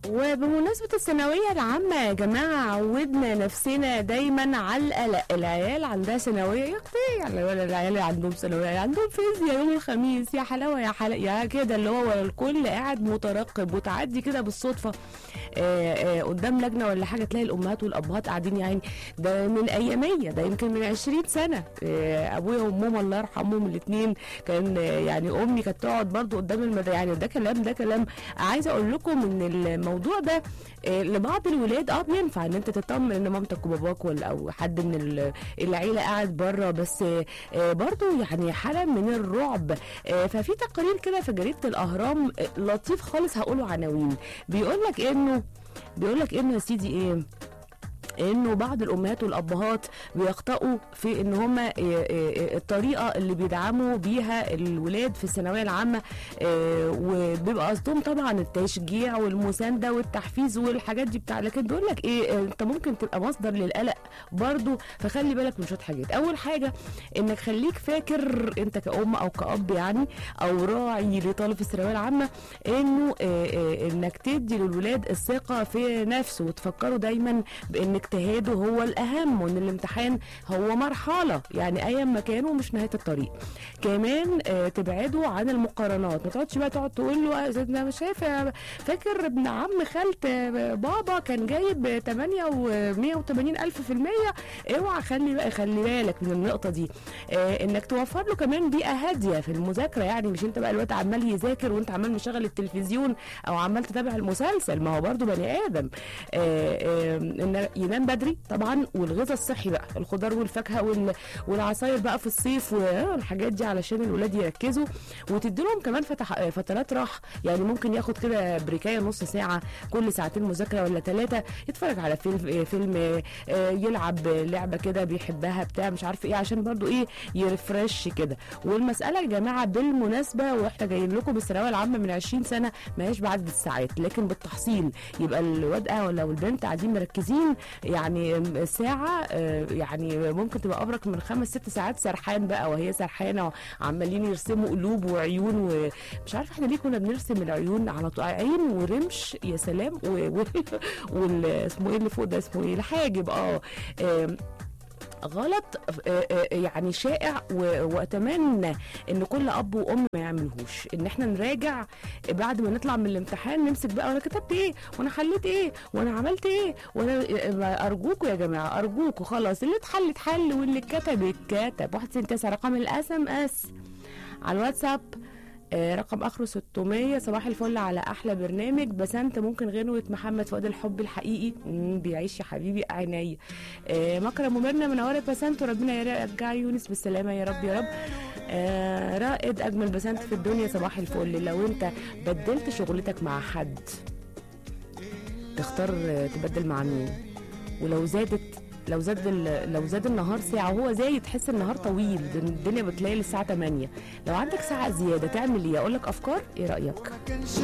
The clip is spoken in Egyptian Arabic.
وبمناسبة الثانوية العامة يا جماعة عودنا نفسنا دايما على القلق العيال عندها ثانوية يا اختي يعني ولا العيال اللي عندهم ثانوية عندهم فيزياء يوم الخميس يا حلاوة يا حلاوة يا كده اللي هو الكل قاعد مترقب وتعدي كده بالصدفة آه، آه، قدام لجنة ولا حاجة تلاقي الأمهات والأبهات قاعدين يعني ده من أيامية ده يمكن من 20 سنة آه، أبويا وأمهم الله يرحمهم الاثنين كان آه، يعني أمي كانت تقعد برضو قدام المدرسة يعني ده كلام ده كلام عايزة أقول لكم إن الموضوع ده آه، لبعض الولاد اه بينفع ان انت تطمن ان مامتك وباباك ولا او حد من ال- العيله قاعد بره بس آه، آه، برضو يعني حاله من الرعب آه، ففي تقرير كده في جريده الاهرام آه، لطيف خالص هقوله عناوين بيقول لك انه بيقول لك انه يا سيدي ايه انه بعض الامهات والابهات بيخطئوا في ان هم الطريقه اللي بيدعموا بيها الولاد في الثانويه العامه آه، وبيبقى قصدهم طبعا التشجيع والمسانده والتحفيز والحاجات دي بتاع لكن بيقول لك ايه آه، انت ممكن تبقى مصدر للقلق برضو فخلي بالك من شويه حاجات اول حاجه انك خليك فاكر انت كأم او كأب يعني او راعي لطالب في الثانويه العامه انه آه، آه، انك تدي للولاد الثقه في نفسه وتفكروا دايما بان اجتهاده هو الاهم وان الامتحان هو مرحله يعني ايا ما كان ومش نهايه الطريق كمان آه، تبعدوا عن المقارنات ما تقعدش بقى تقعد تقول له آه، انا مش شايف آه، فاكر ابن عم خالت آه، بابا كان جايب 8 و180 الف في المية اوعى خلي بقى خلي بالك من النقطه دي آه، انك توفر له كمان بيئه هاديه في المذاكره يعني مش انت بقى الوقت عمال يذاكر وانت عمال مشغل التلفزيون او عمال تتابع المسلسل ما هو برضو بني ادم آه، آه، ان ينام بدري طبعا والغذاء الصحي بقى الخضار والفاكهه وال- والعصاير بقى في الصيف والحاجات دي علشان الولاد يركزوا وتدي لهم كمان فتح فترات راحه يعني ممكن ياخد كده بريكايه نص ساعه كل ساعتين مذاكره ولا ثلاثه يتفرج على فيلم فيلم آه، يلعب لعبه كده بيحبها بتاع مش عارف ايه عشان برضو ايه يرفرش كده والمساله يا جماعه بالمناسبه واحنا جايين لكم بالثانويه العامه من 20 سنه ما هيش بعدد الساعات لكن بالتحصيل يبقى الواد ولا البنت قاعدين مركزين يعني ساعه آه، يعني ممكن تبقى ابرك من خمس ست ساعات سرحان بقى وهي سرحانه عمالين يرسموا قلوب وعيون ومش عارفه احنا ليه كنا بنرسم العيون على طول عين ورمش يا سلام و... و... وال اسمه ايه اللي فوق ده اسمه ايه الحاجب اه آم، غلط آه، آه، يعني شائع و- واتمنى ان كل اب وام ما يعملهوش ان احنا نراجع بعد ما نطلع من الامتحان نمسك بقى وانا كتبت ايه وانا حليت ايه وانا عملت ايه وانا آه، ارجوكوا يا جماعه ارجوكوا خلاص اللي اتحل اتحل واللي اتكتب اتكتب واحد ستة تسعة رقم الاس ام اس على الواتساب آه، رقم اخره 600 صباح الفل على احلى برنامج بسنت ممكن غنوة محمد فؤاد الحب الحقيقي مم، بيعيش يا حبيبي عيني آه، مكرم ومرنا منورة بسنت وربنا يرجع يونس بالسلامة يا رب يا رب آه، رائد اجمل بسنت في الدنيا صباح الفل لو انت بدلت شغلتك مع حد تختار آه، تبدل مع مين ولو زادت لو زاد ال- لو زاد النهار ساعة وهو زايد تحس النهار طويل ده الدنيا بتلاقي للساعة 8 لو عندك ساعة زيادة تعمل ايه؟ اقول لك افكار ايه رأيك؟ ما كانش